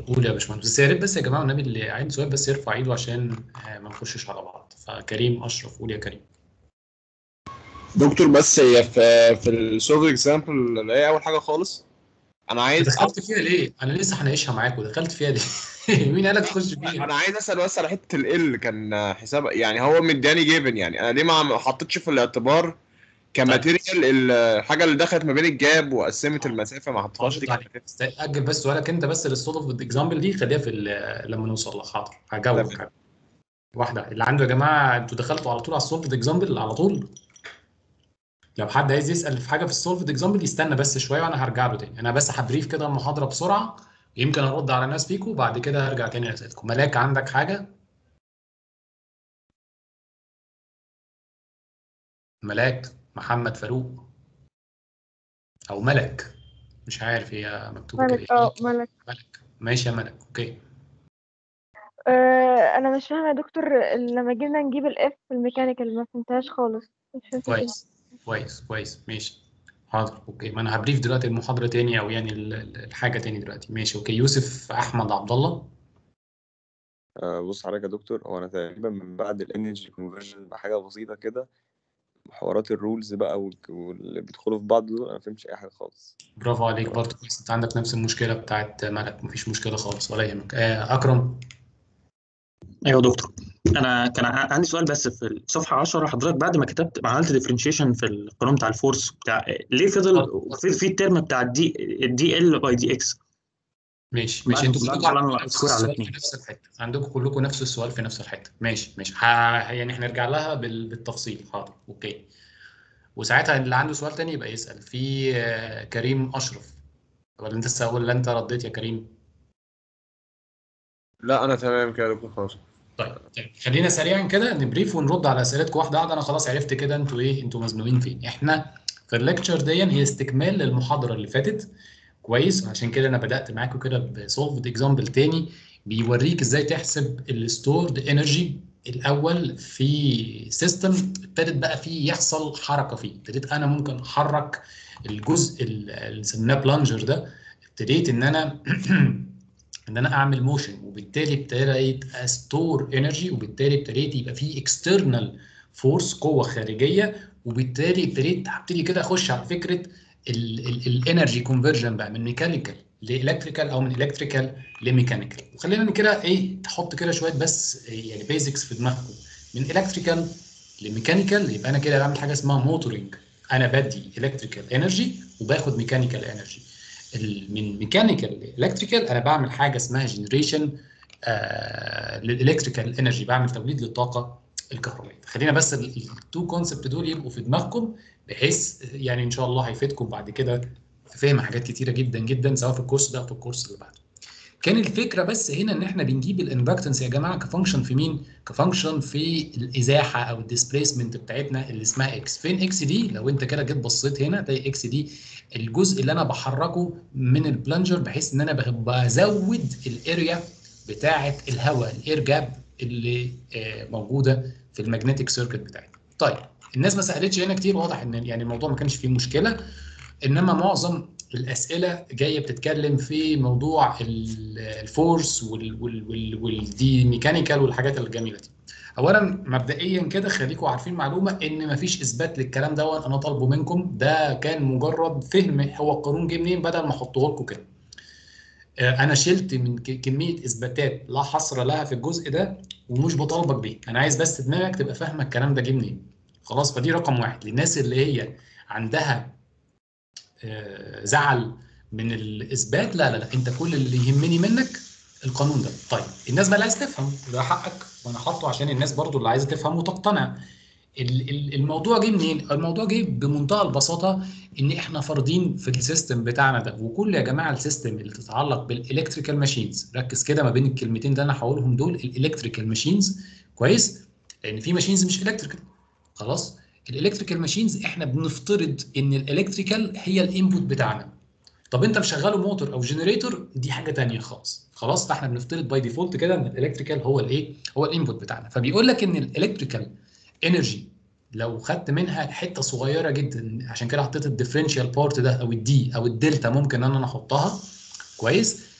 قول يا باشمهندس بس يا ريت بس يا جماعه والنبي اللي عنده سؤال بس يرفع ايده عشان آه، ما نخشش على بعض فكريم اشرف قول يا كريم دكتور بس هي في في السولف اكزامبل اللي هي اول حاجه خالص انا عايز دخلت فيها ليه؟ انا لسه هناقشها معاك ودخلت فيها ليه؟ مين قالك تخش فيها؟ انا عايز اسال بس على حته ال كان حساب يعني هو مداني جيفن يعني انا ليه ما حطيتش في الاعتبار كماتيريال الحاجه اللي دخلت ما بين الجاب وقسمت المسافه ما حطيتهاش دي هرد عليك. است- اجل بس سؤالك انت بس للصدف بالاكزامبل دي خليها في ال- لما نوصل لها حاضر هجاوبك تمام. واحده اللي عنده يا جماعه انتوا دخلتوا على طول على السولفد اكزامبل على طول لو حد عايز يسال في حاجه في السولفد اكزامبل يستنى بس شويه وانا هرجع له تاني انا بس هبريف كده المحاضره بسرعه يمكن ارد على ناس فيكم وبعد كده هرجع تاني لاسئلتكم ملاك عندك حاجه ملاك محمد فاروق او ملك مش عارف هي مكتوبه كده ملك اه ملك ملك ماشي يا ملك اوكي آه انا مش فاهمه يا دكتور لما جينا نجيب الاف في الميكانيكال ما فهمتهاش خالص مش فهمت كده. كويس كويس كويس ماشي حاضر اوكي ما انا هبريف دلوقتي المحاضره تاني او يعني ال- ال- الحاجه تاني دلوقتي ماشي اوكي يوسف احمد عبد الله آه، بص حضرتك يا دكتور هو انا تقريبا من بعد الانرجي كونفرجن بحاجه بسيطه كده حوارات الرولز بقى والك- واللي بيدخلوا في بعض دول انا ما فهمتش اي حاجه خالص برافو عليك برضه كويس انت عندك نفس المشكله بتاعت ملك مفيش مشكله خالص ولا يهمك آه اكرم ايوه يا دكتور انا كان ع- عندي سؤال بس في الصفحه 10 حضرتك بعد ما كتبت ما عملت ديفرنشيشن في القانون بتاع الفورس بتاع ليه فضل في, في الترم بتاع الدي الدي ال باي دي اكس ماشي ماشي بعد- انتوا بعد كلكم طبعاً عندكم على نفس سكور على السؤال اتنين. في نفس الحته عندكم كلكم نفس السؤال في نفس الحته ماشي ماشي ه... يعني هنرجع لها بال... بالتفصيل حاضر اوكي وساعتها اللي عنده سؤال تاني يبقى يسال في آه، كريم اشرف ولا انت س- ولا انت رديت يا كريم لا انا تمام كده يا دكتور خلاص طيب طيب خلينا سريعا كده نبريف ونرد على اسئلتكم واحده واحده انا خلاص عرفت كده انتوا ايه انتوا مزنوقين فين احنا في الليكتشر دي هي استكمال للمحاضره اللي فاتت كويس عشان كده انا بدات معاكم كده بسولفد اكزامبل تاني بيوريك ازاي تحسب الستورد انرجي الاول في سيستم ابتدت بقى فيه يحصل حركه فيه ابتديت انا ممكن احرك الجزء ال- اللي سميناه بلانجر ده ابتديت ان انا ان انا اعمل موشن وبالتالي ابتديت استور انرجي وبالتالي ابتديت يبقى في اكسترنال فورس قوه خارجيه وبالتالي ابتديت هبتدي كده اخش على فكره الانرجي كونفرجن بقى من ميكانيكال لالكتريكال او من الكتريكال لميكانيكال وخلينا كده ايه تحط كده شويه بس يعني بيزكس في دماغكم من الكتريكال لميكانيكال يبقى انا كده بعمل حاجه اسمها موتورنج انا بدي الكتريكال انرجي وباخد ميكانيكال انرجي من ميكانيكال لالكتريكال انا بعمل حاجه اسمها جنريشن للالكتريكال انرجي بعمل توليد للطاقه الكهربائيه خلينا بس التو كونسبت دول يبقوا في دماغكم بحيث يعني ان شاء الله هيفيدكم بعد كده في فهم حاجات كتيره جدا جدا سواء في الكورس ده او في الكورس اللي بعده كان الفكره بس هنا ان احنا بنجيب الاندكتنس يا جماعه كفانكشن في مين كفانكشن في الازاحه او الديسبيسمنت بتاعتنا اللي اسمها اكس فين اكس دي لو انت كده جيت بصيت هنا تلاقي اكس دي الجزء اللي انا بحركه من البلنجر بحيث ان انا ب- بزود الاريا بتاعه الهواء الاير جاب اللي آه، موجوده في المagnetic سيركت بتاعتنا طيب الناس ما سالتش هنا كتير واضح ان يعني الموضوع ما كانش فيه مشكله انما معظم الاسئله جايه بتتكلم في موضوع ال- الفورس وال- وال- وال- والدي ميكانيكال والحاجات الجميله دي اولا مبدئيا كده خليكم عارفين معلومه ان مفيش اثبات للكلام ده انا طالبه منكم ده كان مجرد فهم هو القانون جه منين بدل ما احطه لكم كده آه، انا شلت من ك- كميه اثباتات لا حصر لها في الجزء ده ومش بطالبك بيه انا عايز بس دماغك تبقى فاهمه الكلام ده جه منين خلاص فدي رقم واحد للناس اللي هي عندها آه، زعل من الاثبات لا لا لا انت كل اللي يهمني منك القانون ده طيب الناس بقى اللي عايز تفهم ده حقك وانا حاطه عشان الناس برضو اللي عايزه تفهم وتقتنع ال- ال- الموضوع جه منين الموضوع جه بمنتهى البساطه ان احنا فارضين في السيستم بتاعنا ده وكل يا جماعه السيستم اللي تتعلق بالالكتريكال ماشينز ركز كده ما بين الكلمتين اللي انا هقولهم دول الالكتريكال ماشينز كويس لان في ماشينز مش الكتريكال خلاص الالكتريكال ماشينز احنا بنفترض ان الالكتريكال هي الانبوت بتاعنا طب انت مشغله موتور او جنريتور دي حاجه تانية خالص خلاص فاحنا بنفترض باي ديفولت كده ان الالكتريكال هو الايه هو الانبوت بتاعنا فبيقول لك ان الالكتريكال انرجي لو خدت منها حته صغيره جدا عشان كده حطيت الديفرنشال بارت ده او الدي او الدلتا ممكن ان انا احطها كويس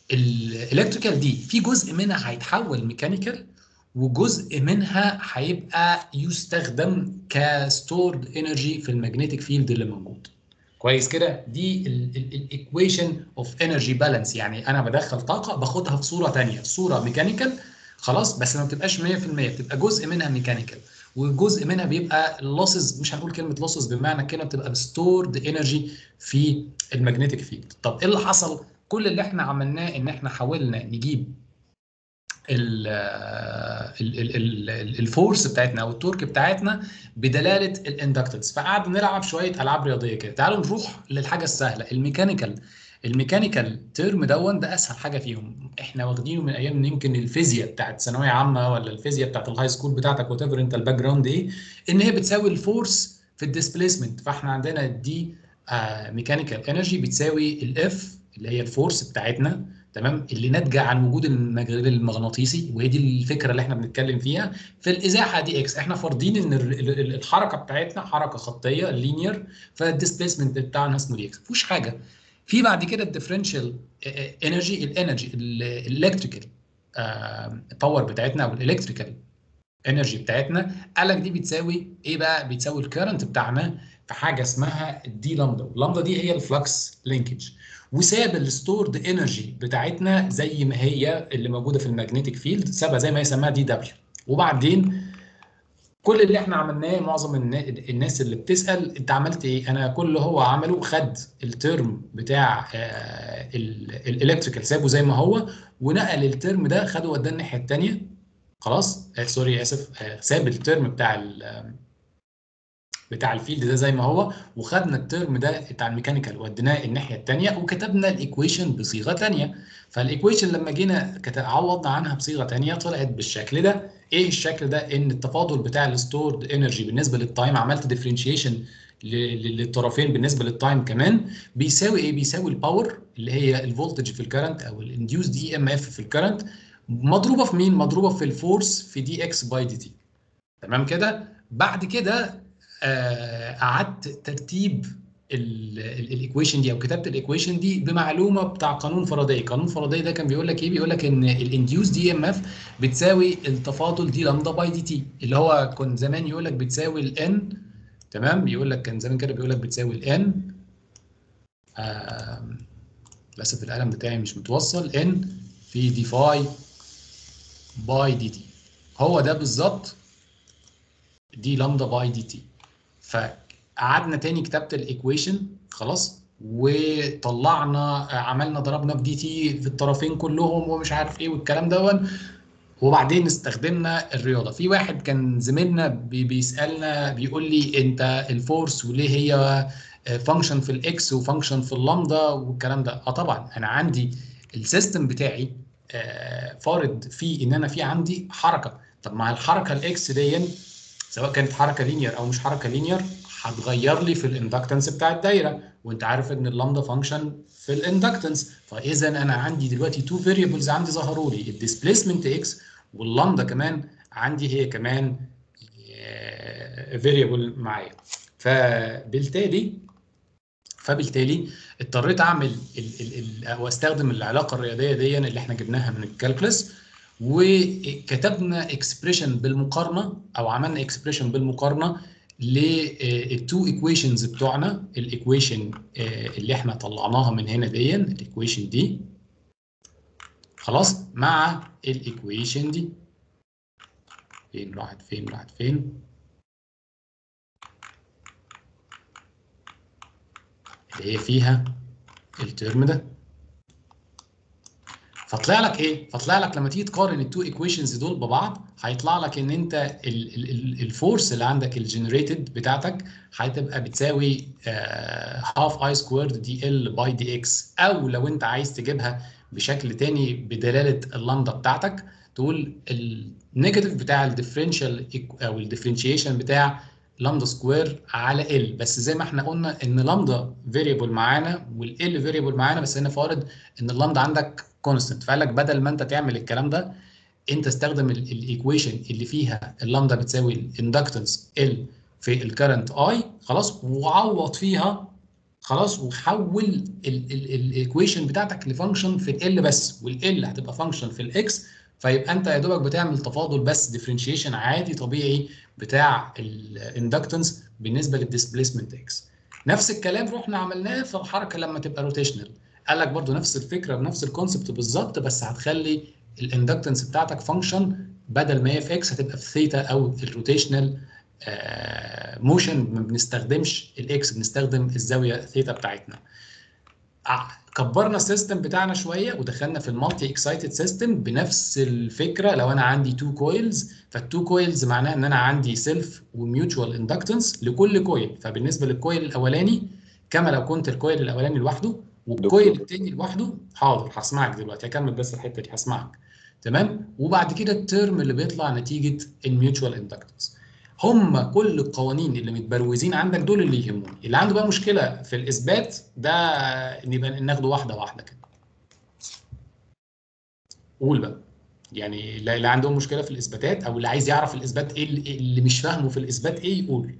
الالكتريكال دي في جزء منها هيتحول ميكانيكال وجزء منها هيبقى يستخدم كستورد انرجي في المagnetic فيلد اللي موجود كويس كده دي الايكويشن اوف انرجي بالانس يعني انا بدخل طاقه باخدها في صوره ثانيه صوره ميكانيكال خلاص بس ما بتبقاش 100% بتبقى جزء منها ميكانيكال وجزء منها بيبقى لوسز مش هنقول كلمه لوسز بمعنى الكلمه بتبقى ستورد انرجي في المagnetic فيلد طب ايه اللي حصل كل اللي احنا عملناه ان احنا حاولنا نجيب ال ال ال ال الفورس بتاعتنا او التورك بتاعتنا بدلاله الاندكتنس فقعدنا نلعب شويه العاب رياضيه كده تعالوا نروح للحاجه السهله الميكانيكال الميكانيكال ترم دون ده اسهل حاجه فيهم احنا واخدينه من ايام يمكن الفيزياء بتاعت ثانويه عامه ولا الفيزياء بتاعت الهاي سكول بتاعتك وات ايفر انت الباك جراوند ايه ان هي بتساوي الفورس في الديسبيسمنت فاحنا عندنا دي ميكانيكال انرجي بتساوي الاف اللي هي الفورس بتاعتنا تمام اللي ناتجه عن وجود المجال المغناطيسي وهي دي الفكره اللي احنا بنتكلم فيها في الازاحه دي اكس احنا فارضين ان الحركه بتاعتنا حركه خطيه لينير فالديسبيسمنت بتاعنا اسمه دي اكس مفيش حاجه في بعد كده الديفرنشال انرجي الانرجي الالكتريكال باور بتاعتنا او الالكتريكال انرجي بتاعتنا قال لك دي بتساوي ايه بقى بتساوي الكرنت بتاعنا في حاجه اسمها دي لامدا اللامدا دي هي الفلكس لينكج وساب الستورد انرجي بتاعتنا زي ما هي اللي موجوده في المagnetic فيلد سابها زي ما هي سماها دي دبليو وبعدين كل اللي احنا عملناه معظم الناس اللي بتسال انت عملت ايه؟ انا كل اللي هو عمله خد الترم بتاع الالكتريكال سابه زي ما هو ونقل الترم ده خده وداه الناحيه الثانيه خلاص آه سوري اسف آه ساب الترم بتاع بتاع الفيلد ده زي ما هو وخدنا الترم ده بتاع الميكانيكال وديناه الناحيه الثانيه وكتبنا الايكويشن بصيغه ثانيه فالايكويشن لما جينا عوضنا عنها بصيغه ثانيه طلعت بالشكل ده ايه الشكل ده ان التفاضل بتاع الستورد انرجي بالنسبه للتايم عملت ديفرنشيشن للطرفين بالنسبه للتايم كمان بيساوي ايه بيساوي الباور اللي هي الفولتج في الكرنت او الانديوس دي ام اف في الكرنت مضروبه في مين مضروبه في الفورس في دي اكس باي دي تي تمام كده بعد كده قعدت ترتيب الايكويشن دي او كتبت الايكويشن دي بمعلومه بتاع قانون فاراداي قانون فاراداي ده كان بيقول لك ايه بيقول لك ان الانديوس دي ام اف بتساوي التفاضل دي لامدا باي دي تي اللي هو كان زمان يقول لك بتساوي الان تمام بيقول لك كان زمان كده بيقول لك بتساوي الان للاسف القلم بتاعي مش متوصل ان في دي فاي باي دي تي هو ده بالظبط دي لامدا باي دي تي فقعدنا تاني كتبت الايكويشن خلاص وطلعنا عملنا ضربنا في دي تي في الطرفين كلهم ومش عارف ايه والكلام دون وبعدين استخدمنا الرياضه في واحد كان زميلنا بي بيسالنا بيقول لي انت الفورس وليه هي فانكشن في الاكس وفانكشن في اللامدا والكلام ده اه طبعا انا عندي السيستم بتاعي فارض فيه ان انا في عندي حركه طب مع الحركه الاكس دي سواء كانت حركه لينير او مش حركه لينير هتغير لي في الاندكتنس بتاع الدايره وانت عارف ان اللامدا فانكشن في الاندكتنس فاذا انا عندي دلوقتي تو فاريبلز عندي ظهروا لي الديسبيسمنت اكس واللامدا كمان عندي هي كمان فاريبل معايا فبالتالي فبالتالي اضطريت اعمل ال ال ال او استخدم العلاقه الرياضيه دي اللي احنا جبناها من الكالكولس وكتبنا اكسبريشن بالمقارنه او عملنا اكسبريشن بالمقارنه للتو ايكويشنز بتوعنا الايكويشن اللي احنا طلعناها من هنا دي الايكويشن دي خلاص مع الايكويشن دي فين راحت فين راحت فين اللي هي فيها الترم ده فطلع لك ايه؟ فطلع لك لما تيجي تقارن التو ايكويشنز دول ببعض هيطلع لك ان انت الفورس اللي عندك الجنريتد بتاعتك هتبقى بتساوي هاف اي سكويرد دي ال باي دي اكس او لو انت عايز تجيبها بشكل تاني بدلاله اللامدا بتاعتك تقول النيجاتيف بتاع الديفرنشال او الديفرنشيشن بتاع لامدا سكوير على ال بس زي ما احنا قلنا ان لامدا فاريبل معانا والال فاريبل معانا بس هنا فارض ان اللامدا عندك كونستنت فقال لك بدل ما انت تعمل الكلام ده انت استخدم الايكويشن اللي فيها اللامدا بتساوي الاندكتنس ال في الكرنت اي خلاص وعوض فيها خلاص وحول الايكويشن بتاعتك لفانكشن في ال بس والال هتبقى فانكشن في الاكس فيبقى انت يا دوبك بتعمل تفاضل بس ديفرنشيشن عادي طبيعي بتاع الاندكتنس بالنسبه للديسبيسمنت اكس نفس الكلام رحنا عملناه في الحركه لما تبقى روتيشنال قال لك برضو نفس الفكره بنفس الكونسبت بالظبط بس هتخلي الاندكتنس بتاعتك فانكشن بدل ما هي في اكس هتبقى في ثيتا او الروتيشنال موشن ما بنستخدمش الاكس بنستخدم الزاويه ثيتا بتاعتنا ع- كبرنا السيستم بتاعنا شويه ودخلنا في المالتي اكسايتد سيستم بنفس الفكره لو انا عندي تو كويلز فالتو كويلز معناها ان انا عندي سيلف وميوتشوال اندكتنس لكل كويل فبالنسبه للكويل الاولاني كما لو كنت الكويل الاولاني لوحده والكويل دكتور. التاني لوحده حاضر هسمعك دلوقتي هكمل بس الحته دي هسمعك تمام وبعد كده الترم اللي بيطلع نتيجه الميوتشوال اندكتنس هم كل القوانين اللي متبروزين عندك دول اللي يهموني اللي عنده بقى مشكله في الاثبات ده نبقى ناخده واحده واحده كده قول بقى يعني اللي اللي عندهم مشكله في الاثباتات او اللي عايز يعرف الاثبات ايه اللي اللي مش فاهمه في الاثبات ايه يقول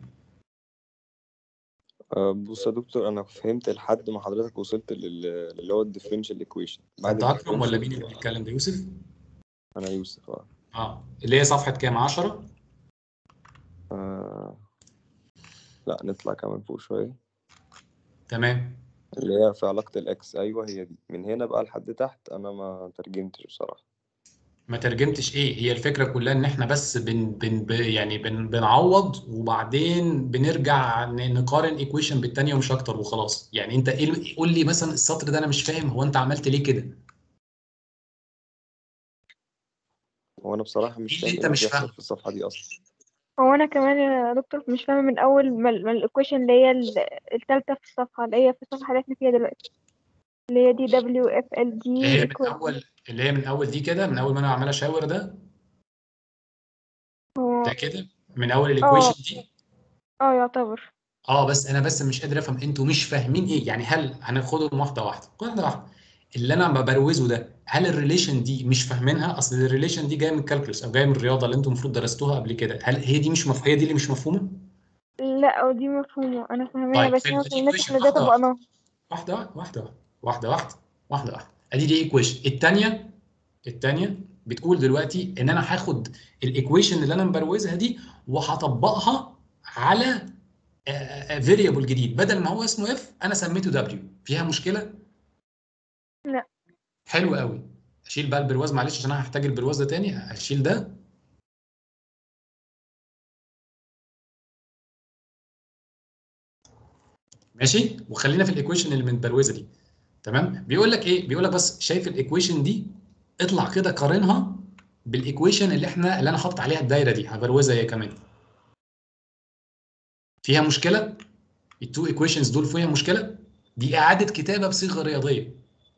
آه، بص يا دكتور انا فهمت لحد ما حضرتك وصلت لل- اللي هو الديفرنشال ايكويشن انت اكرم ولا مين اللي بيتكلم ده يوسف انا يوسف اه اه اللي هي صفحه كام 10 آه، لا نطلع كمان فوق شويه تمام اللي هي في علاقة الإكس أيوه هي دي من هنا بقى لحد تحت أنا ما ترجمتش بصراحة ما ترجمتش ايه هي الفكره كلها ان احنا بس بن بن ب- يعني بن بنعوض وبعدين بنرجع ن- نقارن ايكويشن بالتانيه ومش اكتر وخلاص يعني انت ايه الم- قول لي مثلا السطر ده انا مش فاهم هو انت عملت ليه كده وأنا بصراحة مش إيه اللي فاهم أنت إيه مش اللي فاهمه؟ بيحصل في الصفحة دي أصلا هو انا كمان يا دكتور مش فاهمه من اول ما ما الايكويشن اللي هي ال- التالتة في الصفحه اللي هي في الصفحه اللي احنا فيها دلوقتي اللي هي دي دبليو اف ال دي اللي هي من اول اللي هي من اول دي كده من اول ما انا عمال اشاور ده هو ده كده من اول الايكويشن دي اه يعتبر اه بس انا بس مش قادر افهم انتوا مش فاهمين ايه يعني هل هناخدهم واحده واحده واحده واحده اللي انا ببروزه ده هل الريليشن دي مش فاهمينها اصل الريليشن دي جايه من الكالكولس او جايه من الرياضه اللي انتوا المفروض درستوها قبل كده هل هي دي مش مف... هي دي اللي مش مفهومه لا أو دي مفهومه انا فاهماها طيب بس في هو ال- في الناس equation احنا ده واحدة طبقناه واحده واحده واحده واحده واحده واحده واحده ادي دي ايكويشن الثانيه الثانيه بتقول دلوقتي ان انا هاخد الايكويشن اللي انا مبروزها دي وهطبقها على فيريبل جديد بدل ما هو اسمه اف انا سميته دبليو فيها مشكله لا. حلو قوي اشيل بقى البرواز معلش عشان انا هحتاج البرواز ده تاني اشيل ده ماشي وخلينا في الايكويشن اللي متبروزه دي تمام بيقول لك ايه بيقول لك بس شايف الايكويشن دي اطلع كده قارنها بالايكويشن اللي احنا اللي انا حاطط عليها الدايره دي هبروزها هي كمان فيها مشكله التو ايكويشنز دول فيها مشكله دي اعاده كتابه بصيغه رياضيه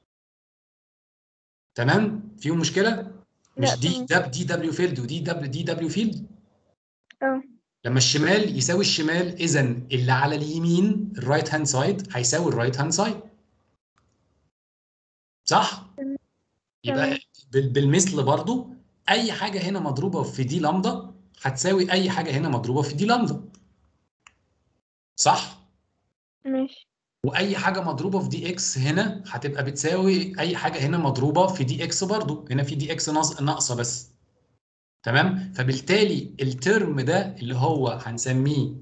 تمام فيهم مشكله مش لا، دي تمام. دب دي دبليو فيلد ودي دبليو دي دبليو فيلد اه لما الشمال يساوي الشمال اذا اللي على اليمين الرايت هاند سايد هيساوي الرايت هاند سايد صح يبقى تمام. بال- بالمثل برضو اي حاجه هنا مضروبه في دي لامدا هتساوي اي حاجه هنا مضروبه في دي لامدا صح ماشي واي حاجه مضروبه في دي اكس هنا هتبقى بتساوي اي حاجه هنا مضروبه في دي اكس برضو هنا في دي اكس ناقص- ناقصه بس تمام فبالتالي الترم ده اللي هو هنسميه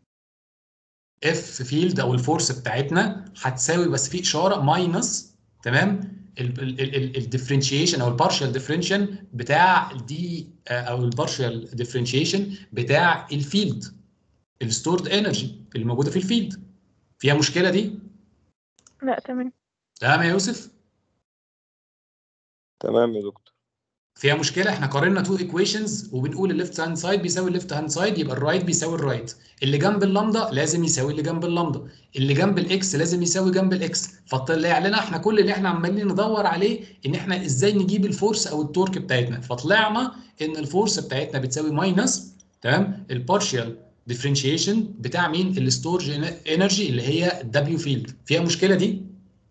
اف فيلد او الفورس بتاعتنا هتساوي بس في اشاره ماينس تمام الديفرنشيشن او البارشال ديفرنشن بتاع دي او البارشال ديفرنشيشن بتاع الفيلد الستورد انرجي اللي موجوده في الفيلد فيها مشكله دي لا تمام تمام يا يوسف تمام يا دكتور فيها مشكله احنا قارنا تو ايكويشنز وبنقول الليفت هاند سايد بيساوي الليفت هاند سايد يبقى الرايت بيساوي الرايت اللي جنب اللامدا لازم يساوي اللي جنب اللامدا اللي جنب الاكس لازم يساوي جنب الاكس فطلع لنا احنا كل اللي احنا عمالين ندور عليه ان احنا ازاي نجيب الفورس او التورك بتاعتنا فطلعنا ان الفورس بتاعتنا بتساوي ماينس تمام البارشال ديفرنشيشن بتاع مين الستورج انرجي اللي هي الدبليو فيلد فيها مشكله دي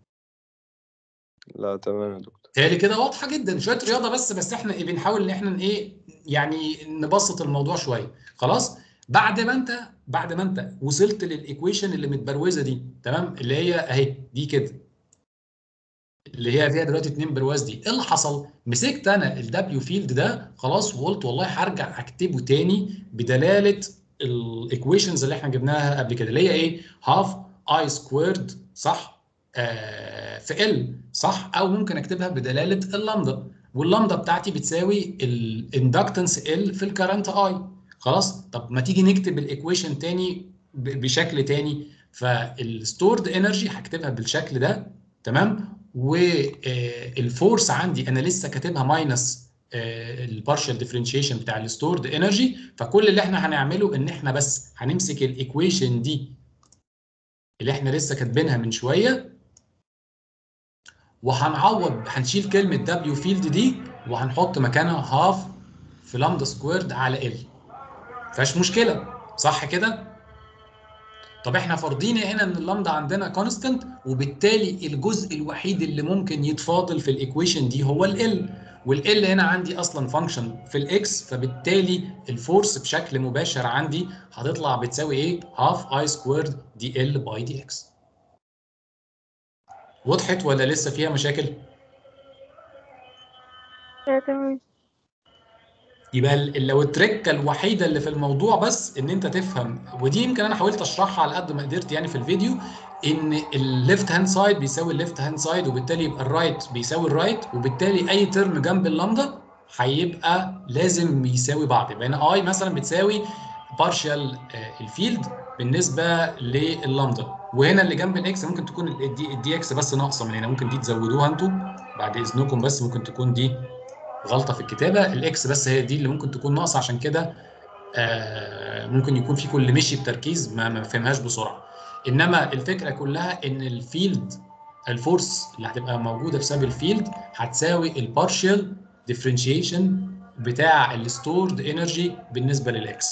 لا تمام يا دكتور تالي كده واضحه جدا شويه رياضه بس بس احنا ايه بنحاول ان احنا ايه يعني نبسط الموضوع شويه خلاص بعد ما انت بعد ما انت وصلت للايكويشن اللي متبروزه دي تمام اللي هي اهي دي كده اللي هي فيها دلوقتي اتنين برواز دي ايه اللي حصل مسكت انا الدبليو فيلد ده خلاص وقلت والله هرجع اكتبه تاني بدلاله الايكويشنز اللي احنا جبناها قبل كده اللي هي ايه هاف اي سكويرد صح آه في ال صح او ممكن اكتبها بدلاله اللامدا واللامدا بتاعتي بتساوي الاندكتنس ال في الكرنت اي خلاص طب ما تيجي نكتب الايكويشن تاني ب- بشكل تاني فالستورد انرجي هكتبها بالشكل ده تمام والفورس عندي انا لسه كاتبها ماينس البارشال ديفرنشيشن بتاع الستورد انرجي فكل اللي احنا هنعمله ان احنا بس هنمسك الايكويشن دي اللي احنا لسه كاتبينها من شويه وهنعوض هنشيل كلمه دبليو فيلد دي وهنحط مكانها هاف في لامدا سكويرد على ال فيهاش مشكله صح كده طب احنا فارضين هنا ان اللامدا عندنا كونستنت وبالتالي الجزء الوحيد اللي ممكن يتفاضل في الايكويشن دي هو ال والال هنا عندي اصلا فانكشن في الاكس فبالتالي الفورس بشكل مباشر عندي هتطلع بتساوي ايه هاف اي سكويرد دي ال باي دي اكس وضحت ولا لسه فيها مشاكل آه، تمام يبقى ال- لو التركه الوحيده اللي في الموضوع بس ان انت تفهم ودي يمكن انا حاولت اشرحها على قد ما قدرت يعني في الفيديو ان الليفت هاند سايد بيساوي الليفت هاند سايد وبالتالي يبقى الرايت بيساوي الرايت وبالتالي اي ترم جنب اللامدا هيبقى لازم يساوي بعض يبقى هنا اي مثلا بتساوي بارشال الفيلد بالنسبه لللامدا وهنا اللي جنب الاكس ممكن تكون الدي, الدي اكس بس ناقصه من هنا ممكن دي تزودوها انتوا بعد اذنكم بس ممكن تكون دي غلطه في الكتابه الاكس بس هي دي اللي ممكن تكون ناقصه عشان كده آه، ممكن يكون في كل مشي بتركيز ما ما فهمهاش بسرعه انما الفكره كلها ان الفيلد الفورس اللي هتبقى موجوده بسبب الفيلد هتساوي البارشال ديفرنشيشن بتاع الستورد انرجي بالنسبه للاكس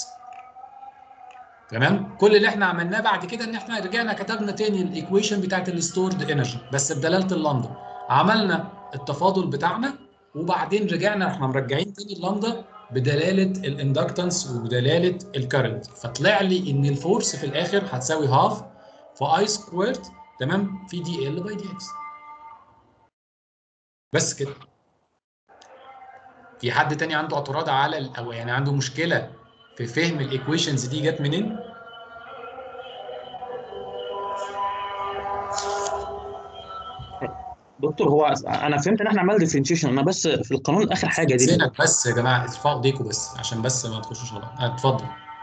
تمام كل اللي احنا عملناه بعد كده ان احنا رجعنا كتبنا تاني الايكويشن بتاعت الستورد انرجي بس بدلاله اللامدا عملنا التفاضل بتاعنا وبعدين رجعنا احنا مرجعين تاني اللامدا بدلاله الاندكتنس وبدلاله الكرنت فطلع لي ان الفورس في الاخر هتساوي هاف في اي سكويرد تمام في دي ال باي دي اكس بس كده في حد تاني عنده اعتراض على ال- او يعني عنده مشكله في فهم الايكويشنز دي جت منين؟ دكتور هو انا فهمت ان احنا عملنا ديفرنشيشن انا بس في القانون اخر حاجه دي زينك بس يا جماعه ارفعوا ايديكم بس عشان بس ما تخشوش غلط آه، اتفضل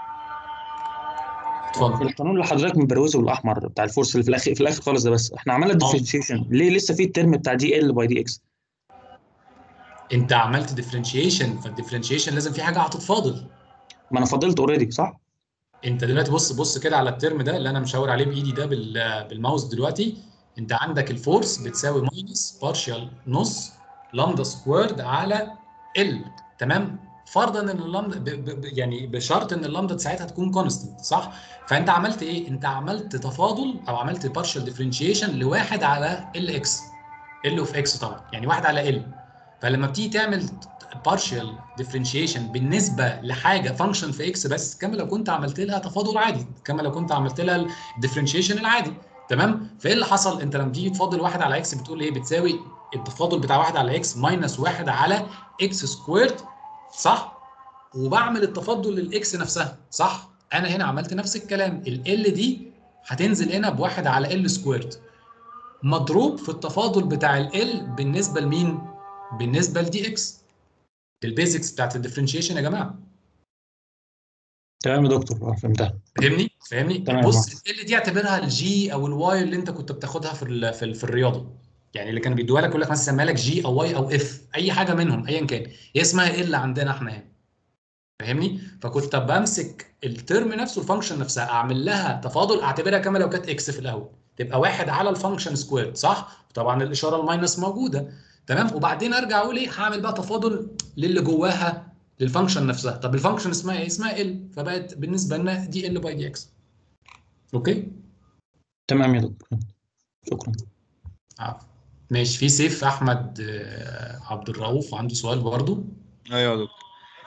في اتفضل القانون اللي حضرتك مبروزه بالاحمر بتاع الفورس اللي في الاخر في الاخر خالص ده بس احنا عملنا ديفرنشيشن ليه لسه في الترم بتاع دي ال باي دي اكس انت عملت ديفرنشيشن فالديفرنشيشن لازم في حاجه هتتفاضل ما انا فضلت اوريدي صح انت دلوقتي بص بص كده على الترم ده اللي انا مشاور عليه بايدي ده بال- بالماوس دلوقتي انت عندك الفورس بتساوي ماينس بارشال نص لامدا سكويرد على ال تمام فرضا ان اللامدا ب ب ب- يعني بشرط ان اللامدا ساعتها تكون كونستنت صح فانت عملت ايه انت عملت تفاضل او عملت بارشال ديفرنشيشن لواحد على ال اكس ال اوف اكس طبعا يعني واحد على ال فلما بتيجي تعمل بارشال ديفرنشيشن بالنسبه لحاجه فانكشن في اكس بس كما لو كنت عملت لها تفاضل عادي كما لو كنت عملت لها الديفرنشيشن العادي تمام فايه اللي حصل انت لما تيجي تفاضل واحد على اكس بتقول ايه بتساوي التفاضل بتاع واحد على اكس ماينس واحد على اكس سكويرد صح وبعمل التفاضل للاكس نفسها صح انا هنا عملت نفس الكلام ال دي هتنزل هنا بواحد على ال سكويرد مضروب في التفاضل بتاع ال بالنسبه لمين بالنسبه لدي اكس البيزكس بتاعت الديفرنشيشن يا جماعه تمام يا دكتور اه فهمتها فاهمني فاهمني تمام. بص ال دي اعتبرها الجي او الواي اللي انت كنت بتاخدها في ال في, ال في الرياضه يعني اللي كانوا بيدوها لك يقول لك مثلا سميها لك جي او واي او اف اي حاجه منهم ايا كان هي اسمها ال عندنا احنا هنا فاهمني فكنت بمسك الترم نفسه الفانكشن نفسها اعمل لها تفاضل اعتبرها كما لو كانت اكس في الاول تبقى واحد على الفانكشن سكوير صح طبعا الاشاره الماينس موجوده تمام وبعدين ارجع اقول ايه هعمل بقى تفاضل للي جواها للفانكشن نفسها طب الفانكشن اسمها ايه اسمها ال فبقت بالنسبه لنا دي ال باي دي اكس اوكي تمام يا دكتور شكرا عفو. ماشي في سيف احمد آه، عبد الرؤوف عنده سؤال برضو ايوه يا دكتور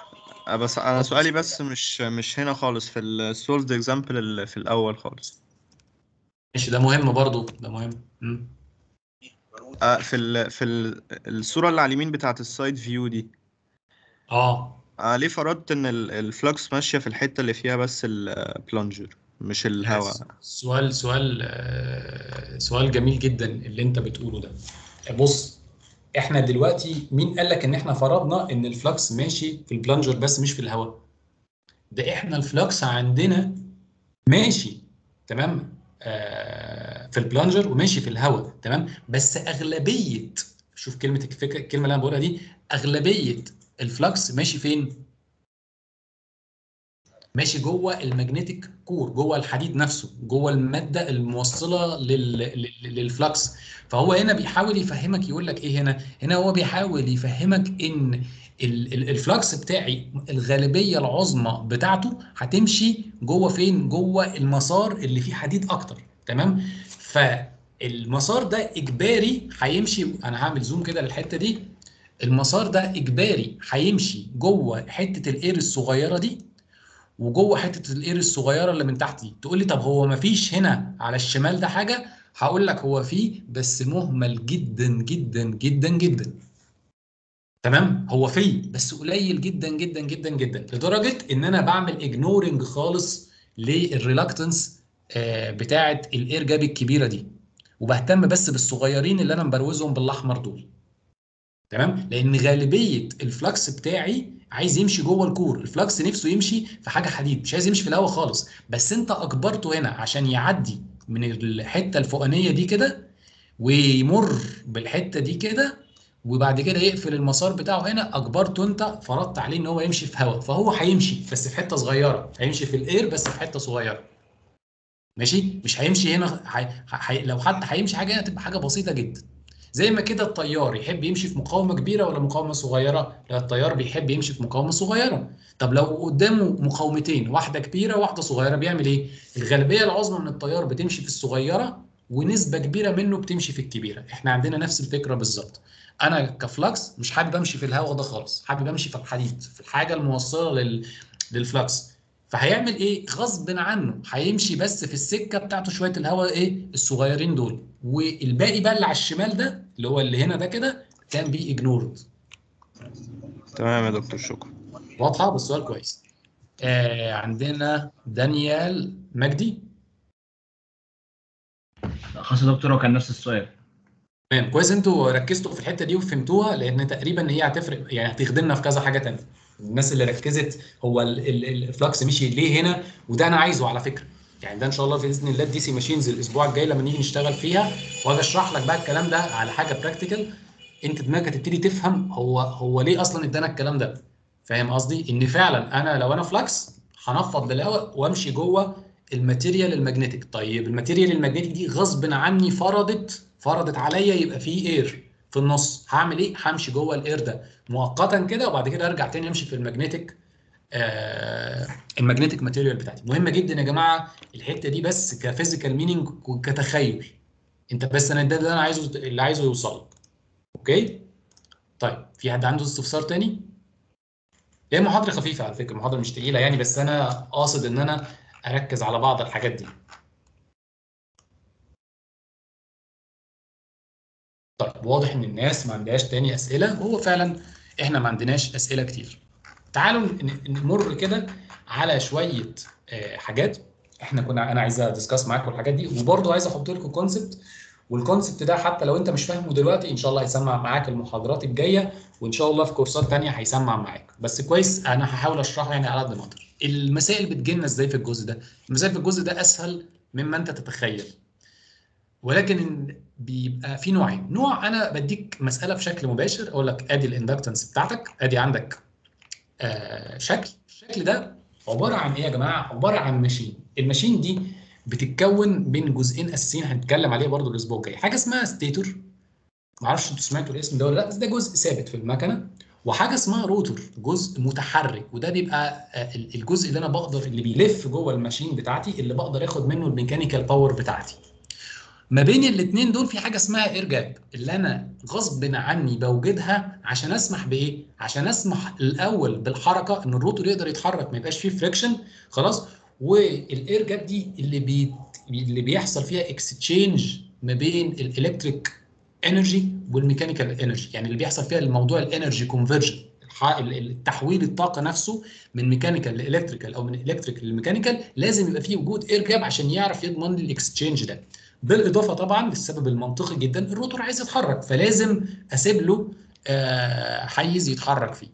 آه، بس انا سؤالي بس مش مش هنا خالص في السولفد اكزامبل اللي في الاول خالص ماشي ده مهم برضو ده مهم مم. آه، في ال في ال الصوره اللي على اليمين بتاعت السايد فيو دي اه آه ليه فرضت ان ال- الفلكس ماشيه في الحته اللي فيها بس البلانجر مش الهواء سؤال سؤال آه، سؤال جميل جدا اللي انت بتقوله ده بص احنا دلوقتي مين قال لك ان احنا فرضنا ان الفلكس ماشي في البلانجر بس مش في الهواء ده احنا الفلكس عندنا ماشي تمام آه في البلانجر وماشي في الهواء تمام بس اغلبيه شوف كلمه الفكره الكلمه اللي انا بقولها دي اغلبيه الفلكس ماشي فين ماشي جوه المagnetic كور جوه الحديد نفسه جوه الماده الموصله لل... لل... للفلكس فهو هنا بيحاول يفهمك يقول لك ايه هنا هنا هو بيحاول يفهمك ان ال... ال- الفلكس بتاعي الغالبيه العظمى بتاعته هتمشي جوه فين جوه المسار اللي فيه حديد اكتر تمام فالمسار ده اجباري هيمشي انا هعمل زوم كده للحته دي المسار ده اجباري هيمشي جوه حته الاير الصغيره دي وجوه حته الاير الصغيره اللي من تحت دي تقول لي طب هو ما فيش هنا على الشمال ده حاجه هقول لك هو فيه بس مهمل جدا جدا جدا جدا تمام هو فيه بس قليل جدا جدا جدا جدا لدرجه ان انا بعمل اجنورنج خالص للريلاكتنس بتاعه الاير جاب الكبيره دي وبهتم بس بالصغيرين اللي انا مبروزهم بالاحمر دول تمام لان غالبيه الفلكس بتاعي عايز يمشي جوه الكور الفلكس نفسه يمشي في حاجه حديد مش عايز يمشي في الهواء خالص بس انت اجبرته هنا عشان يعدي من الحته الفوقانيه دي كده ويمر بالحته دي كده وبعد كده يقفل المسار بتاعه هنا اجبرته انت فرضت عليه ان هو يمشي في هواء فهو هيمشي بس في حته صغيره هيمشي في الاير بس في حته صغيره ماشي مش هيمشي هنا حي... حي... لو حتى هيمشي حاجه هنا تبقى حاجه بسيطه جدا زي ما كده الطيار يحب يمشي في مقاومه كبيره ولا مقاومه صغيره لا الطيار بيحب يمشي في مقاومه صغيره طب لو قدامه مقاومتين واحده كبيره وواحده صغيره بيعمل ايه الغالبيه العظمى من الطيار بتمشي في الصغيره ونسبه كبيره منه بتمشي في الكبيره احنا عندنا نفس الفكره بالظبط انا كفلكس مش حابب امشي في الهواء ده خالص حابب امشي في الحديد في الحاجه الموصله لل... للفلكس فهيعمل ايه غصب عنه هيمشي بس في السكه بتاعته شويه الهواء ايه الصغيرين دول والباقي بقى اللي على الشمال ده اللي هو اللي هنا ده كده كان بي اجنورد تمام يا دكتور شكرا واضحه بس سؤال كويس آه عندنا دانيال مجدي خلاص يا دكتور هو كان نفس السؤال تمام كويس انتوا ركزتوا في الحته دي وفهمتوها لان تقريبا هي هتفرق يعني هتخدمنا في كذا حاجه تانية الناس اللي ركزت هو ال- ال- الفلكس مشي ليه هنا وده انا عايزه على فكره يعني ده ان شاء الله باذن الله الدي سي ماشينز الاسبوع الجاي لما نيجي نشتغل فيها واجي اشرح لك بقى الكلام ده على حاجه براكتيكال انت دماغك هتبتدي تفهم هو هو ليه اصلا ادانا الكلام ده فاهم قصدي ان فعلا انا لو انا فلكس هنفض للهواء وامشي جوه الماتيريال المagnetic طيب الماتيريال المagnetic دي غصب عني فرضت فرضت عليا يبقى فيه اير في النص هعمل ايه همشي جوه الاير ده مؤقتا كده وبعد كده ارجع تاني امشي في المagnetic آه المagnetic ماتيريال بتاعتي مهمه جدا يا جماعه الحته دي بس كفيزيكال مينينج وكتخيل انت بس انا ده اللي انا عايزه اللي عايزه يوصل لك اوكي طيب في حد عنده استفسار تاني هي محاضره خفيفه على فكره محاضره مش تقيله يعني بس انا قاصد ان انا اركز على بعض الحاجات دي طيب واضح ان الناس ما عندهاش تاني اسئله وهو فعلا احنا ما عندناش اسئله كتير تعالوا ن- نمر كده على شويه آه، حاجات احنا كنا انا عايز ادسكاس معاكم الحاجات دي وبرضه عايز احط لكم كونسبت والكونسبت ده حتى لو انت مش فاهمه دلوقتي ان شاء الله هيسمع معاك المحاضرات الجايه وان شاء الله في كورسات تانية هيسمع معاك بس كويس انا هحاول اشرحه يعني على قد ما اقدر المسائل بتجيلنا ازاي في الجزء ده المسائل في الجزء ده اسهل مما انت تتخيل ولكن بيبقى في نوعين نوع انا بديك مساله بشكل مباشر اقول لك ادي الاندكتنس بتاعتك ادي عندك آه شكل الشكل ده عباره عن ايه يا جماعه عباره عن ماشين الماشين دي بتتكون بين جزئين اساسيين هنتكلم عليه برضو الاسبوع الجاي حاجه اسمها ستيتور معرفش انتوا سمعتوا الاسم ده ولا لا بس ده جزء ثابت في المكنه وحاجه اسمها روتور جزء متحرك وده بيبقى آه، ال- الجزء اللي انا بقدر اللي بيلف جوه الماشين بتاعتي اللي بقدر اخد منه الميكانيكال باور بتاعتي ما بين الاثنين دول في حاجه اسمها اير جاب اللي انا غصب عني بوجدها عشان اسمح بايه عشان اسمح الاول بالحركه ان الروتور يقدر يتحرك ما يبقاش فيه فريكشن خلاص والاير جاب دي اللي بي اللي بيحصل فيها اكستشينج ما بين الالكتريك انرجي والميكانيكال انرجي يعني اللي بيحصل فيها الموضوع الانرجي كونفرجن التحويل الطاقه نفسه من ميكانيكال لالكتريكال او من الكتريك للميكانيكال لازم يبقى فيه وجود اير جاب عشان يعرف يضمن لي الاكستشينج ده بالاضافه طبعا للسبب المنطقي جدا الروتور عايز يتحرك فلازم اسيب له آه، حيز يتحرك فيه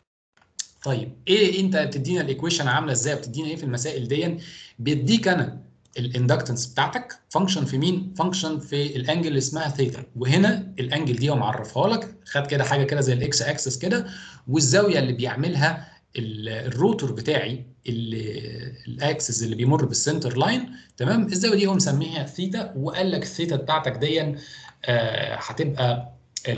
طيب ايه انت بتدينا الايكويشن عامله ازاي بتدينا ايه في المسائل دي بيديك انا الاندكتنس بتاعتك فانكشن في مين فانكشن في الانجل اللي اسمها ثيتا وهنا الانجل دي هو معرفها لك خد كده حاجه كده زي الاكس اكسس كده والزاويه اللي بيعملها ال- الروتور بتاعي اللي- الاكسس اللي بيمر بالسنتر لاين تمام الزاويه دي هو مسميها ثيتا وقال لك الثيتا بتاعتك دي آه، هتبقى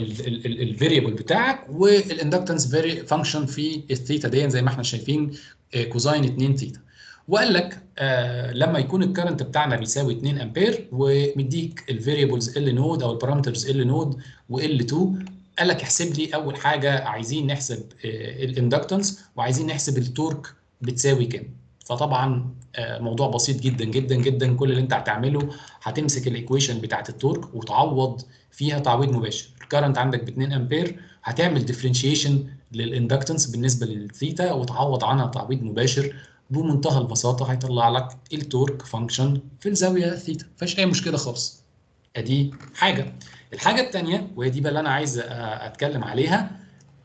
الفاريبل بتاعك والاندكتنس فاري فانكشن في الثيتا دي زي ما احنا شايفين آه، كوزاين 2 ثيتا وقال لك آه لما يكون الكرنت بتاعنا بيساوي 2 امبير ومديك الفاريبلز ال نود او البارامترز ال نود وال 2 قال لك احسب لي اول حاجه عايزين نحسب آه الاندكتنس وعايزين نحسب التورك بتساوي كام فطبعا آه موضوع بسيط جدا جدا جدا كل اللي انت هتعمله هتمسك الايكويشن بتاعت التورك وتعوض فيها تعويض مباشر الكرنت عندك ب 2 امبير هتعمل ديفرنشيشن للاندكتنس بالنسبه للثيتا وتعوض عنها تعويض مباشر بمنتهى البساطه هيطلع لك التورك فانكشن في الزاويه ثيتا مفيش اي مشكله خالص ادي حاجه الحاجه الثانيه وهي دي بقى اللي انا عايز أ- اتكلم عليها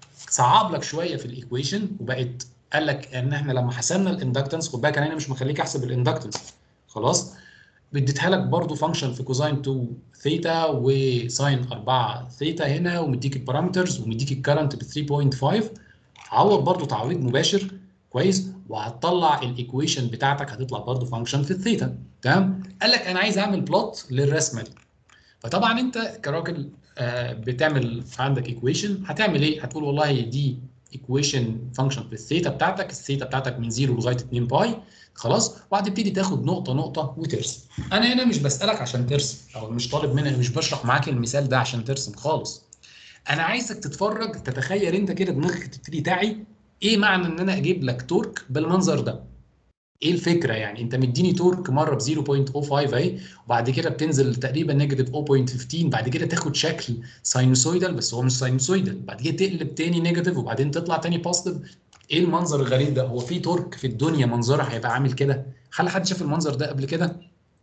صعب لك شويه في الايكويشن وبقت قال لك ان احنا لما حسبنا الاندكتنس خد بالك انا هنا مش مخليك احسب الاندكتنس خلاص اديتها لك برضو فانكشن في كوزاين 2 ثيتا وساين 4 ثيتا هنا ومديك البارامترز ومديك الكرنت ب 3.5 عوض برضو تعويض مباشر كويس وهتطلع الايكويشن بتاعتك هتطلع برضو فانكشن في الثيتا تمام قال لك انا عايز اعمل بلوت للرسمه دي فطبعا انت كراجل آه، بتعمل عندك ايكويشن هتعمل ايه هتقول والله دي ايكويشن فانكشن في الثيتا بتاعتك الثيتا بتاعتك من 0 لغايه 2 باي خلاص وهتبتدي تاخد نقطه نقطه وترسم انا هنا مش بسالك عشان ترسم او مش طالب منك مش بشرح معاك المثال ده عشان ترسم خالص انا عايزك تتفرج تتخيل انت كده دماغك تبتدي تعي ايه معنى ان انا اجيب لك تورك بالمنظر ده ايه الفكره يعني انت مديني تورك مره ب 0.05 اهي وبعد كده بتنزل تقريبا نيجاتيف 0.15 بعد كده تاخد شكل ساينوسويدال بس هو مش ساينوسويدال بعد كده تقلب تاني نيجاتيف وبعدين تطلع تاني بوزيتيف ايه المنظر الغريب ده هو في تورك في الدنيا منظرها هيبقى عامل كده هل حد شاف المنظر ده قبل كده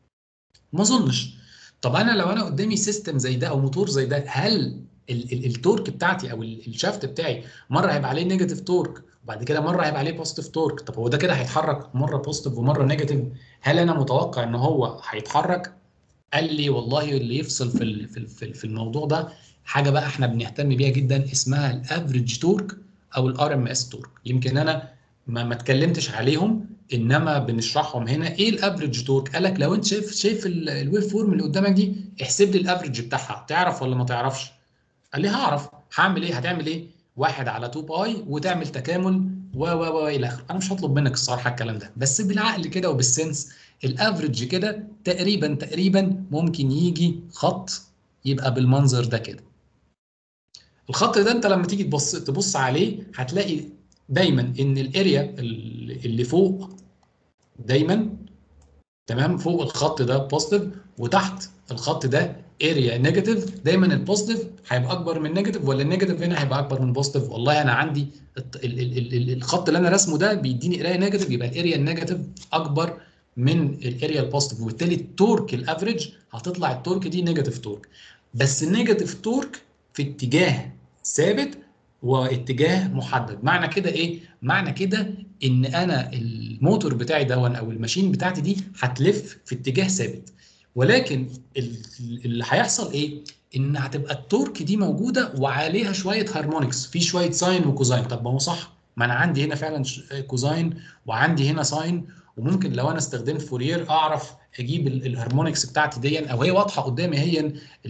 ما اظنش طب انا لو انا قدامي سيستم زي ده او موتور زي ده هل ال- ال- التورك بتاعتي او ال- الشافت بتاعي مره هيبقى عليه نيجاتيف تورك وبعد كده مره هيبقى عليه بوزيتيف تورك طب هو ده كده هيتحرك مره بوزيتيف ومره نيجاتيف هل انا متوقع ان هو هيتحرك قال لي والله اللي يفصل في ال- في ال- في ال- في الموضوع ده حاجه بقى احنا بنهتم بيها جدا اسمها الافريج تورك او الار ام اس تورك يمكن انا ما ما اتكلمتش عليهم انما بنشرحهم هنا ايه الافريج تورك قال لك لو انت شايف شايف ال- الويف فورم اللي قدامك دي احسب لي الافريج بتاعها تعرف ولا ما تعرفش قال لي هعرف هعمل ايه هتعمل ايه واحد على 2 باي وتعمل تكامل و و و الى اخره انا مش هطلب منك الصراحه الكلام ده بس بالعقل كده وبالسنس الافريج كده تقريبا تقريبا ممكن يجي خط يبقى بالمنظر ده كده الخط ده انت لما تيجي تبص تبص عليه هتلاقي دايما ان الاريا اللي اللي فوق دايما تمام فوق الخط ده بوزيتيف وتحت الخط ده اريا نيجاتيف دايما البوزيتيف هيبقى اكبر من نيجاتيف ولا النيجاتيف هنا هيبقى اكبر من بوزيتيف والله انا عندي الت- ال- ال- ال- ال- الخط اللي انا راسمه ده بيديني اريا نيجاتيف يبقى الاريا النيجاتيف اكبر من الاريا البوزيتيف وبالتالي التورك الافريج هتطلع التورك دي نيجاتيف تورك بس النيجاتيف تورك في اتجاه ثابت واتجاه محدد معنى كده ايه معنى كده ان انا الموتور بتاعي ده او الماشين بتاعتي دي هتلف في اتجاه ثابت ولكن ال- اللي هيحصل ايه ان هتبقى التورك دي موجوده وعليها شويه هارمونكس في شويه ساين وكوزاين طب ما هو صح ما انا عندي هنا فعلا ش- كوزاين وعندي هنا ساين وممكن لو انا استخدمت فورير اعرف اجيب ال- الهارمونكس بتاعتي دي او هي واضحه قدامي هي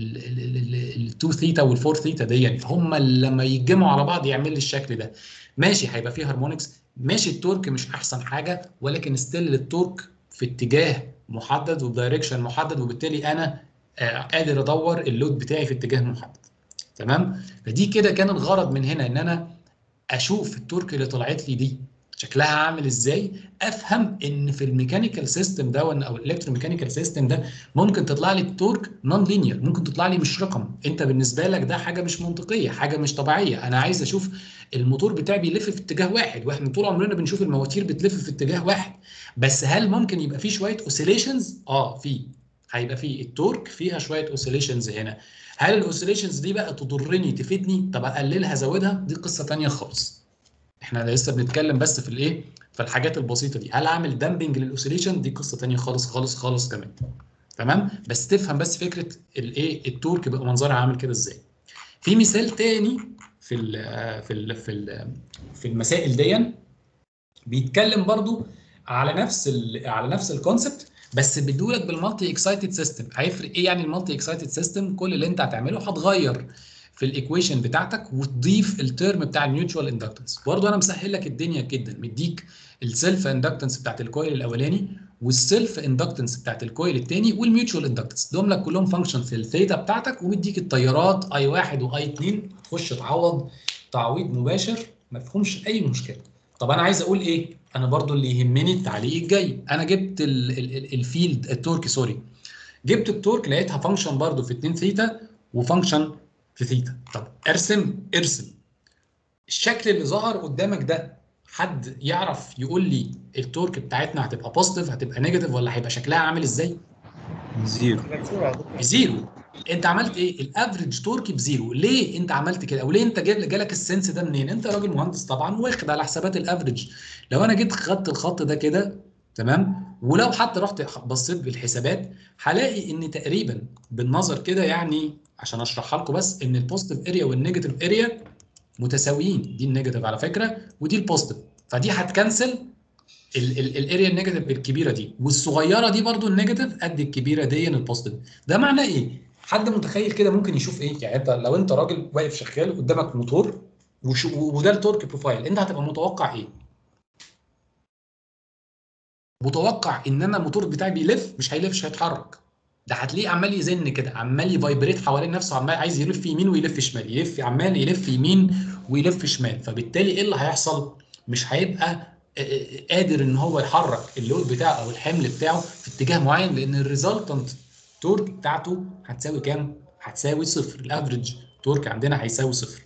ال2 ثيتا وال4 ثيتا دي هم لما يتجمعوا على بعض يعمل لي الشكل ده ماشي هيبقى فيه هارمونكس ماشي التورك مش احسن حاجه ولكن ستيل التورك في اتجاه محدد ودايركشن محدد وبالتالي انا آه، قادر ادور اللود بتاعي في اتجاه محدد تمام فدي كده كان الغرض من هنا ان انا اشوف التورك اللي طلعت لي دي شكلها عامل ازاي افهم ان في الميكانيكال سيستم ده وإن- او الالكتروميكانيكال سيستم ده ممكن تطلع لي التورك نون لينير ممكن تطلع لي مش رقم انت بالنسبه لك ده حاجه مش منطقيه حاجه مش طبيعيه انا عايز اشوف الموتور بتاعي بيلف في اتجاه واحد واحنا طول عمرنا بنشوف المواتير بتلف في اتجاه واحد بس هل ممكن يبقى فيه شويه اوسيليشنز اه في هيبقى فيه التورك فيها شويه اوسيليشنز هنا هل الاوسيليشنز دي بقى تضرني تفيدني طب اقللها ازودها دي قصه تانية خالص احنا لسه بنتكلم بس في الايه في الحاجات البسيطه دي هل اعمل دامبنج للاوسيليشن دي قصه تانية خالص خالص خالص كمان تمام بس تفهم بس فكره الايه التورك بيبقى منظرها عامل كده ازاي في مثال تاني في ال في ال في ال في المسائل دي بيتكلم برضو على نفس ال على نفس الكونسبت بس بيدولك بالمالتي اكسايتد سيستم هيفرق ايه يعني المالتي اكسايتد سيستم كل اللي انت هتعمله هتغير في الايكويشن بتاعتك وتضيف الترم بتاع الميوتشوال اندكتنس برضه انا مسهل لك الدنيا جدا مديك السيلف اندكتنس بتاعت الكويل الاولاني والسيلف اندكتنس بتاعت الكويل الثاني والميوتشوال اندكتنس دول لك كلهم فانكشن في الثيتا بتاعتك ومديك التيارات اي 1 واي 2 تخش تعوض تعويض مباشر ما فيهمش اي مشكله طب انا عايز اقول ايه انا برضو اللي يهمني التعليق الجاي انا جبت ال- ال- ال- الفيلد التورك سوري جبت التورك لقيتها فانكشن برضو في 2 ثيتا وفانكشن في ثيتا طب ارسم ارسم الشكل اللي ظهر قدامك ده حد يعرف يقول لي التورك بتاعتنا هتبقى بوزيتيف هتبقى نيجاتيف ولا هيبقى شكلها عامل ازاي زيرو بزيرو انت عملت ايه الافريج تورك بزيرو ليه انت عملت كده او ليه انت جاب جالك السنس ده منين انت راجل مهندس طبعا واخد على حسابات الافريج لو انا جيت خدت الخط ده كده تمام ولو حتى رحت بصيت بالحسابات هلاقي ان تقريبا بالنظر كده يعني عشان اشرحها لكم بس ان البوزيتيف اريا والنيجاتيف اريا متساويين دي النيجاتيف على فكره ودي البوزيتيف فدي هتكنسل الاريا النيجاتيف الكبيره دي والصغيره دي برضو النيجاتيف قد الكبيره دي البوزيتيف ده معناه ايه حد متخيل كده ممكن يشوف ايه يعني انت لو انت راجل واقف شغال قدامك موتور وش- وده التورك بروفايل انت هتبقى متوقع ايه متوقع ان انا الموتور بتاعي بيلف مش هيلف مش هيتحرك ده هتلاقيه عمال يزن كده عمال يفايبريت حوالين نفسه عمال عايز يلف يمين ويلف شمال يلف عمال يلف يمين ويلف شمال فبالتالي ايه اللي هيحصل مش هيبقى آه، آه، قادر ان هو يحرك اللود بتاعه او الحمل بتاعه في اتجاه معين لان الريزلتنت تورك بتاعته هتساوي كام؟ هتساوي صفر الافريج تورك عندنا هيساوي صفر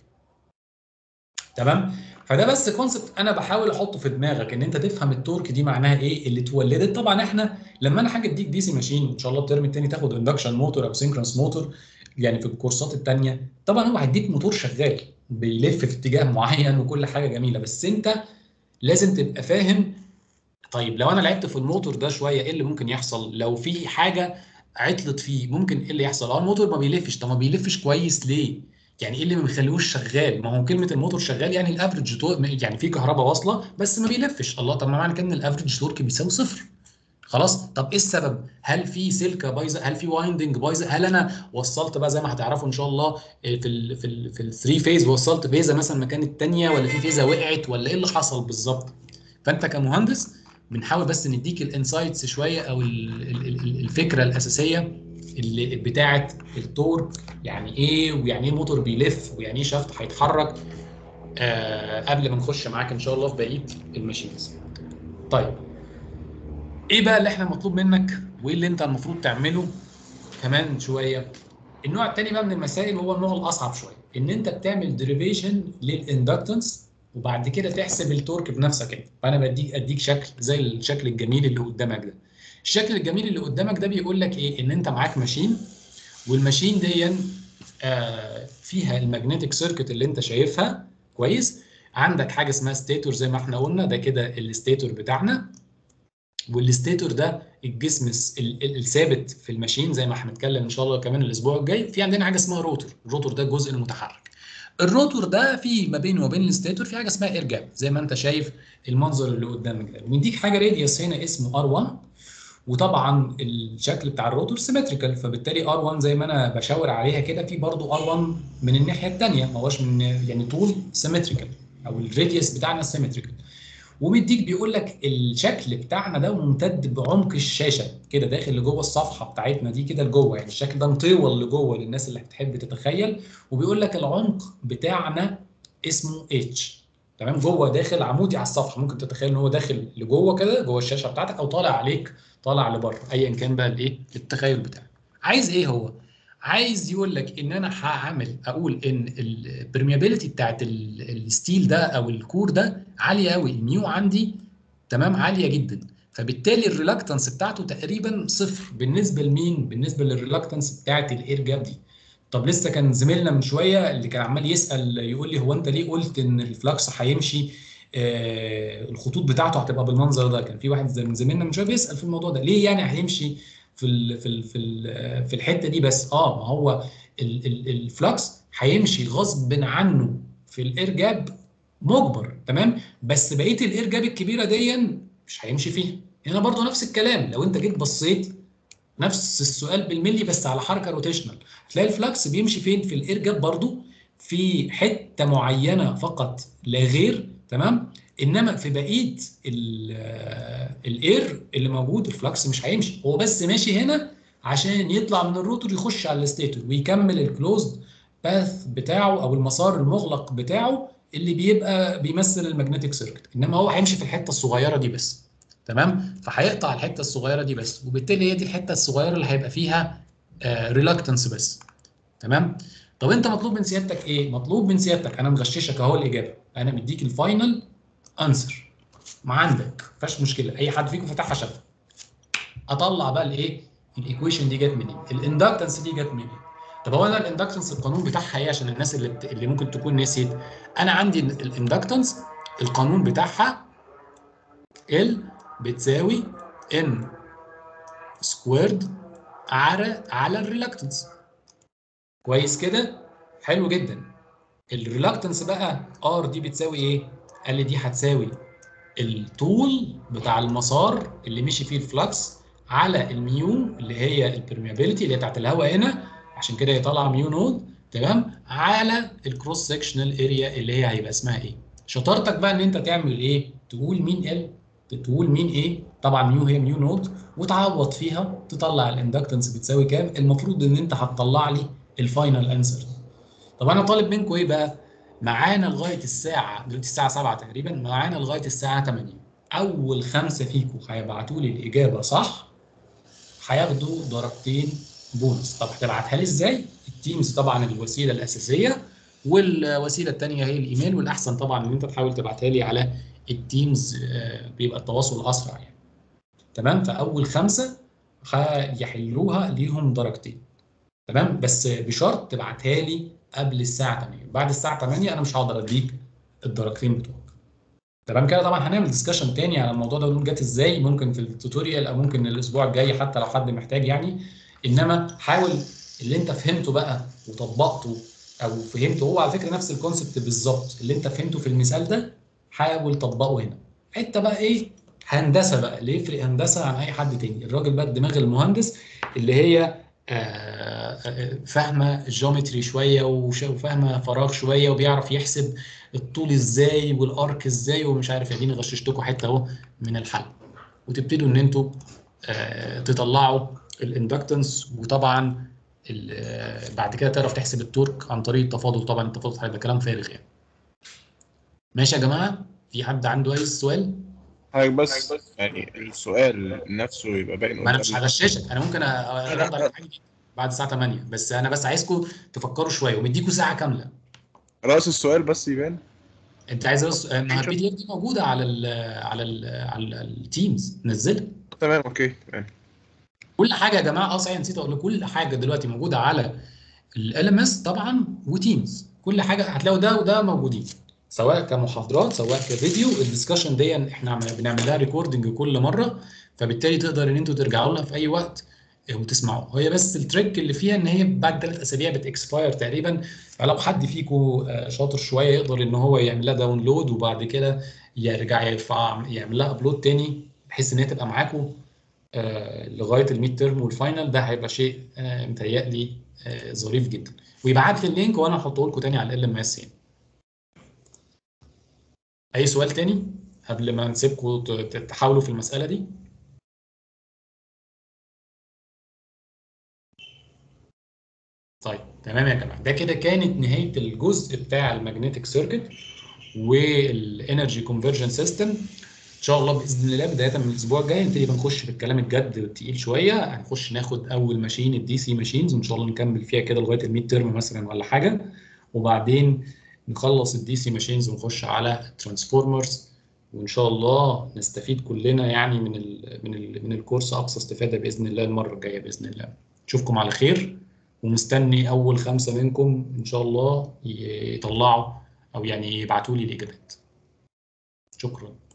تمام؟ فده بس كونسبت انا بحاول احطه في دماغك ان انت تفهم التورك دي معناها ايه اللي اتولدت طبعا احنا لما انا حاجه اديك دي سي ماشين ان شاء الله الترم الثاني تاخد اندكشن موتور او سينكرونس موتور يعني في الكورسات الثانيه طبعا هو هيديك موتور شغال بيلف في اتجاه معين وكل حاجه جميله بس انت لازم تبقى فاهم طيب لو انا لعبت في الموتور ده شويه ايه اللي ممكن يحصل لو في حاجه عطلت فيه ممكن ايه اللي يحصل اه الموتور ما بيلفش طب ما بيلفش كويس ليه يعني ايه اللي ما بيخليهوش شغال ما هو كلمه الموتور شغال يعني الافريج تو... يعني في كهرباء واصله بس ما بيلفش الله طب ما معنى كده ان الافريج تورك بيساوي صفر خلاص طب ايه السبب هل في سلكه بايظه هل في وايندنج بايظه هل انا وصلت بقى زي ما هتعرفوا ان شاء الله في ال في ال في الثري فيز وصلت فيزا مثلا مكان الثانيه ولا في فيزا وقعت ولا ايه اللي حصل بالظبط فانت كمهندس بنحاول بس نديك الانسايتس شويه او ال- ال- ال- الفكره الاساسيه اللي بتاعه التورك يعني ايه ويعني ايه موتور بيلف ويعني ايه شافت هيتحرك آه قبل ما نخش معاك ان شاء الله في بقيه الماشينز طيب ايه بقى اللي احنا مطلوب منك وايه اللي انت المفروض تعمله كمان شويه النوع الثاني بقى من المسائل هو النوع الاصعب شويه ان انت بتعمل ديريفيشن للاندكتنس وبعد كده تحسب التورك بنفسك انت فانا بديك اديك شكل زي الشكل الجميل اللي قدامك ده الشكل الجميل اللي قدامك ده بيقول لك ايه ان انت معاك ماشين والماشين دي آه فيها المagnetic سيركت اللي انت شايفها كويس عندك حاجه اسمها ستيتور زي ما احنا قلنا ده كده الستيتور بتاعنا والستيتور ده الجسم الس- ال- ال- الثابت في الماشين زي ما هنتكلم ان شاء الله كمان الاسبوع الجاي في عندنا حاجه اسمها روتور الروتور ده الجزء المتحرك الروتور ده في ما بينه وبين الستيتور في حاجه اسمها اير جاب زي ما انت شايف المنظر اللي قدامك ده بنديك حاجه راديوس هنا اسمه ار1 وطبعا الشكل بتاع الروتور سيمتريكال فبالتالي ار1 زي ما انا بشاور عليها كده في برضو ار1 من الناحيه الثانيه ما هوش من يعني طول سيمتريكال او الراديوس بتاعنا سيمتريكال ومديك بيقول لك الشكل بتاعنا ده ممتد بعمق الشاشه كده داخل لجوه الصفحه بتاعتنا دي كده لجوه يعني الشكل ده مطول لجوه للناس اللي هتحب تتخيل وبيقول لك العمق بتاعنا اسمه اتش تمام جوه داخل عمودي على الصفحه ممكن تتخيل ان هو داخل لجوه كده جوه الشاشه بتاعتك او طالع عليك طالع لبره ايا كان بقى الايه التخيل بتاعك عايز ايه هو عايز يقول لك ان انا هعمل اقول ان البرميابيلتي بتاعت ال- الستيل ده او الكور ده عاليه قوي الميو عندي تمام عاليه جدا فبالتالي الريلاكتنس بتاعته تقريبا صفر بالنسبه لمين بالنسبه للريلاكتنس بتاعت الاير جاب دي طب لسه كان زميلنا من شويه اللي كان عمال يسال يقول لي هو انت ليه قلت ان الفلكس هيمشي آه الخطوط بتاعته هتبقى بالمنظر ده كان في واحد زي- من زميلنا من شويه بيسال في الموضوع ده ليه يعني هيمشي في ال في ال في ال في الحته دي بس اه ما هو ال- ال- الفلكس هيمشي غصب عنه في الاير جاب مجبر تمام بس بقيه الاير جاب الكبيره دي مش هيمشي فيها هنا برضو نفس الكلام لو انت جيت بصيت نفس السؤال بالملي بس على حركه روتيشنال هتلاقي الفلكس بيمشي فين في الاير جاب برضو في حته معينه فقط لا غير تمام انما في بقيه ال- آه، الاير اللي موجود الفلكس مش هيمشي هو بس ماشي هنا عشان يطلع من الروتور يخش على الستيتور ويكمل الكلوزد باث بتاعه او المسار المغلق بتاعه اللي بيبقى بيمثل المagnetic سيركت انما هو هيمشي في الحته الصغيره دي بس تمام فهيقطع الحته الصغيره دي بس وبالتالي هي دي الحته الصغيره اللي هيبقى فيها ريلاكتنس بس تمام طب انت مطلوب من سيادتك ايه مطلوب من سيادتك انا مغششك اهو الاجابه انا مديك الفاينل انسر ما عندك ما فيهاش مشكله اي حد فيكم فتحها شافها اطلع بقى الايه الايكويشن دي جت منين الاندكتنس دي جت منين طب هو انا الاندكتنس القانون بتاعها ايه عشان الناس اللي بت... اللي ممكن تكون نسيت انا عندي الاندكتنس القانون بتاعها ال بتساوي ان سكويرد على على الريلاكتنس كويس كده حلو جدا الريلاكتنس بقى ار دي بتساوي ايه قال لي دي هتساوي الطول بتاع المسار اللي مشي فيه الفلكس على الميو اللي هي البرميابيلتي اللي هي بتاعت الهواء هنا عشان كده هي طالعه ميو نود تمام على الكروس سكشنال اريا اللي هي هيبقى اسمها ايه شطارتك بقى ان انت تعمل ايه تقول مين ال تقول مين ايه طبعا ميو هي ميو نود وتعوض فيها تطلع الاندكتنس بتساوي كام المفروض ان انت هتطلع لي الفاينل انسر طب انا طالب منكم ايه بقى معانا لغايه الساعه دلوقتي الساعه 7 تقريبا معانا لغايه الساعه 8 اول خمسه فيكم هيبعتوا لي الاجابه صح هياخدوا درجتين بونص طب هتبعتها لي ازاي التيمز طبعا الوسيله الاساسيه والوسيله الثانيه هي الايميل والاحسن طبعا ان انت تحاول تبعتها لي على التيمز آه، بيبقى التواصل اسرع يعني تمام فاول خمسه هيحلوها ليهم درجتين تمام بس بشرط تبعتها لي قبل الساعه 8 بعد الساعه 8 انا مش هقدر اديك الدرجتين بتوعك تمام كده طبعا هنعمل ديسكشن تاني على الموضوع ده ونقول جت ازاي ممكن في التوتوريال او ممكن الاسبوع الجاي حتى لو حد محتاج يعني انما حاول اللي انت فهمته بقى وطبقته او فهمته هو على فكره نفس الكونسبت بالظبط اللي انت فهمته في المثال ده حاول تطبقه هنا حته بقى ايه هندسه بقى اللي يفرق هندسه عن اي حد تاني الراجل بقى الدماغ المهندس اللي هي آه، آه، فاهمه الجيومتري شويه وش- وفاهمه فراغ شويه وبيعرف يحسب الطول ازاي والارك ازاي ومش عارف اديني غششتكم حته اهو من الحل وتبتدوا ان انتوا آه، تطلعوا الاندكتنس وطبعا ال- آه، بعد كده تعرف تحسب التورك عن طريق التفاضل طبعا التفاضل هيبقى كلام فارغ يعني ماشي يا جماعه في حد عنده اي سؤال حضرتك بس يعني السؤال نفسه يبقى باين ما انا مش قدامنا. هغششك انا ممكن أ- ارد على حاجه بعد الساعه 8 بس انا بس عايزكم تفكروا شويه ومديكوا ساعه كامله راس السؤال بس يبان انت عايز رس... ما البي دي اف دي موجوده على ال على ال على التيمز نزلها تمام اوكي تمام كل حاجه يا جماعه اه صحيح نسيت اقول لكم كل حاجه دلوقتي موجوده على ال ام اس طبعا وتيمز كل حاجه هتلاقوا ده وده موجودين سواء كمحاضرات سواء كفيديو الدسكشن دي احنا عم- بنعمل لها ريكوردنج كل مره فبالتالي تقدر ان انتوا ترجعوا لها في اي وقت وتسمعوا هي بس التريك اللي فيها ان هي بعد ثلاث اسابيع بتكسباير تقريبا فلو حد فيكم آه، شاطر شويه يقدر ان هو يعمل لها داونلود وبعد كده يرجع يرفع يعمل لها ابلود تاني بحيث ان هي تبقى معاكم آه، لغايه الميد تيرم والفاينل ده هيبقى شيء آه، متهيألي آه، ظريف جدا ويبعت لي اللينك وانا هحطه لكم تاني على ال ام اس يعني اي سؤال تاني قبل ما نسيبكم ت- ت- تحاولوا في المساله دي طيب تمام يا جماعه ده كده كانت نهايه الجزء بتاع المagnetic سيركت والانرجي كونفرجن سيستم ان شاء الله باذن الله بدايه من الاسبوع الجاي نبتدي بنخش في الكلام الجد التقيل شويه هنخش ناخد اول ماشين الدي سي ماشينز وان شاء الله نكمل فيها كده لغايه الميد ترم مثلا ولا حاجه وبعدين نخلص الدي سي ماشينز ونخش على الترانسفورمرز وان شاء الله نستفيد كلنا يعني من ال من ال من الكورس اقصى استفاده باذن الله المره الجايه باذن الله اشوفكم على خير ومستني اول خمسه منكم ان شاء الله يطلعوا او يعني يبعتوا لي الاجابات شكرا